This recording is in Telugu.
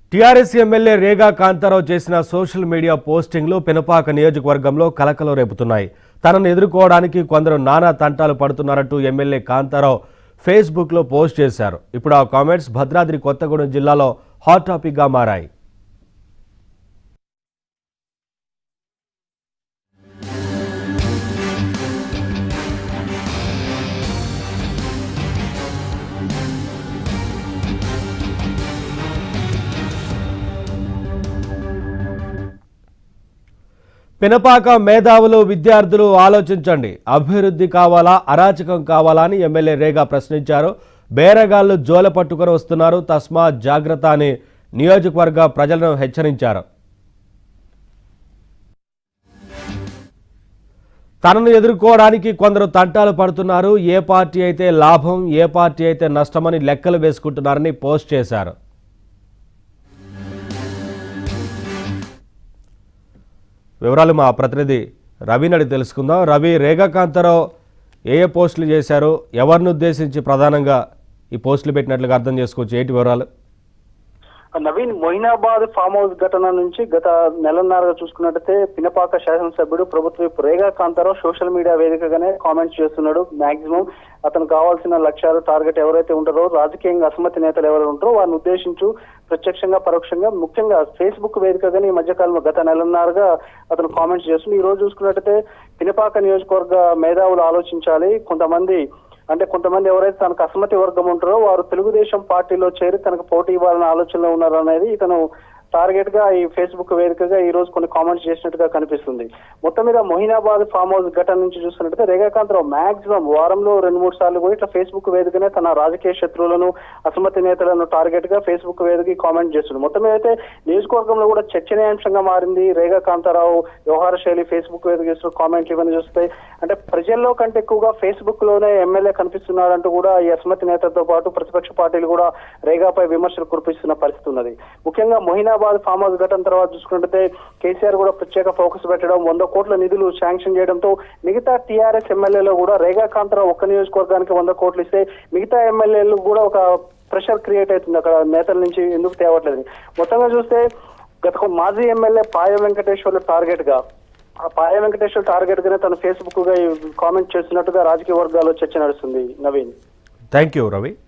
టీఆర్ఎస్ ఎమ్మెల్యే రేగా కాంతారావు చేసిన సోషల్ మీడియా పోస్టింగ్లు పినపాక నియోజకవర్గంలో కలకలం రేపుతున్నాయి తనను ఎదుర్కోవడానికి కొందరు నానా తంటాలు పడుతున్నారంటూ ఎమ్మెల్యే కాంతారావు ఫేస్బుక్లో పోస్ట్ చేశారు ఇప్పుడు ఆ కామెంట్స్ భద్రాద్రి కొత్తగూడెం జిల్లాలో హాట్ టాపిక్గా మారాయి పినపాక మేధావులు విద్యార్థులు ఆలోచించండి అభివృద్ధి కావాలా అరాచకం కావాలా అని ఎమ్మెల్యే రేగా ప్రశ్నించారు బేరగాళ్లు జోల పట్టుకొని వస్తున్నారు తస్మా జాగ్రత్త అని నియోజకవర్గ ప్రజలను హెచ్చరించారు తనను ఎదుర్కోవడానికి కొందరు తంటాలు పడుతున్నారు ఏ పార్టీ అయితే లాభం ఏ పార్టీ అయితే నష్టమని లెక్కలు వేసుకుంటున్నారని పోస్ట్ చేశారు వివరాలు మా ప్రతినిధి రవిని అడిగి తెలుసుకుందాం రవి రేఖాకాంతరావు ఏ ఏ పోస్టులు చేశారు ఎవరిని ఉద్దేశించి ప్రధానంగా ఈ పోస్టులు పెట్టినట్లుగా అర్థం చేసుకోవచ్చు ఏంటి వివరాలు నవీన్ మొయినాబాద్ ఫామ్ హౌస్ ఘటన నుంచి గత నెలన్నరగా చూసుకున్నట్టయితే పినపాక శాసనసభ్యుడు ప్రభుత్వ రేగా కాంతారావు సోషల్ మీడియా వేదికగానే కామెంట్స్ చేస్తున్నాడు మాక్సిమం అతను కావాల్సిన లక్ష్యాలు టార్గెట్ ఎవరైతే ఉంటారో రాజకీయంగా అసమ్మతి నేతలు ఎవరు ఉంటారో వారిని ఉద్దేశించు ప్రత్యక్షంగా పరోక్షంగా ముఖ్యంగా ఫేస్బుక్ వేదికగానే ఈ మధ్యకాలంలో గత నెలన్నరగా అతను కామెంట్స్ చేస్తుంది ఈ రోజు చూసుకున్నట్టయితే పినపాక నియోజకవర్గ మేధావులు ఆలోచించాలి కొంతమంది అంటే కొంతమంది ఎవరైతే తనకు అసమ్మతి వర్గం ఉంటారో వారు తెలుగుదేశం పార్టీలో చేరి తనకు పోటీ ఇవ్వాలనే ఆలోచనలో ఉన్నారు అనేది ఇతను టార్గెట్ గా ఈ ఫేస్బుక్ వేదికగా ఈ రోజు కొన్ని కామెంట్స్ చేసినట్టుగా కనిపిస్తుంది మొత్తం మీద మొహినాబాద్ ఫామ్ హౌస్ ఘటన నుంచి చూస్తున్నట్టయితే రేఖాకాంతరావు మాక్సిమం వారంలో రెండు మూడు సార్లు కూడా ఇట్లా ఫేస్బుక్ వేదికనే తన రాజకీయ శత్రువులను అసమ్మతి నేతలను టార్గెట్ గా ఫేస్బుక్ వేదిక కామెంట్ చేస్తుంది మొత్తం మీద అయితే నియోజకవర్గంలో కూడా చర్చనీయాంశంగా మారింది రేగా కాంతారావు వ్యవహార శైలి ఫేస్బుక్ వేదిక చేస్తున్న కామెంట్లు ఇవన్నీ చూస్తే అంటే ప్రజల్లో కంటే ఎక్కువగా ఫేస్బుక్ లోనే ఎమ్మెల్యే కనిపిస్తున్నాడంటూ కూడా ఈ అసమ్మతి నేతలతో పాటు ప్రతిపక్ష పార్టీలు కూడా రేగాపై విమర్శలు కురిపిస్తున్న పరిస్థితి ఉన్నది ముఖ్యంగా మొహినాబాద్ ఫామ్ హౌస్ ఘటన తర్వాత చూసుకున్నట్టయితే కేసీఆర్ కూడా ప్రత్యేక ఫోకస్ పెట్టడం వంద కోట్ల నిధులు శాంక్షన్ చేయడంతో మిగతా టీఆర్ఎస్ ఎమ్మెల్యేలో కూడా రేగా కాంతారావు ఒక్క నియోజకవర్గానికి వంద కోట్లు ఇస్తే మిగతా ఎమ్మెల్యేలు కూడా ఒక ప్రెషర్ క్రియేట్ అవుతుంది అక్కడ నేతల నుంచి ఎందుకు తేవట్లేదు మొత్తంగా చూస్తే గత మాజీ ఎమ్మెల్యే పాయ వెంకటేశ్వర్లు టార్గెట్ గా ఆ పాయ వెంకటేశ్వర్ టార్గెట్ గానే తన ఫేస్బుక్ గా కామెంట్ చేస్తున్నట్టుగా రాజకీయ వర్గాల్లో చర్చ నడుస్తుంది నవీన్ థ్యాంక్ యూ రవి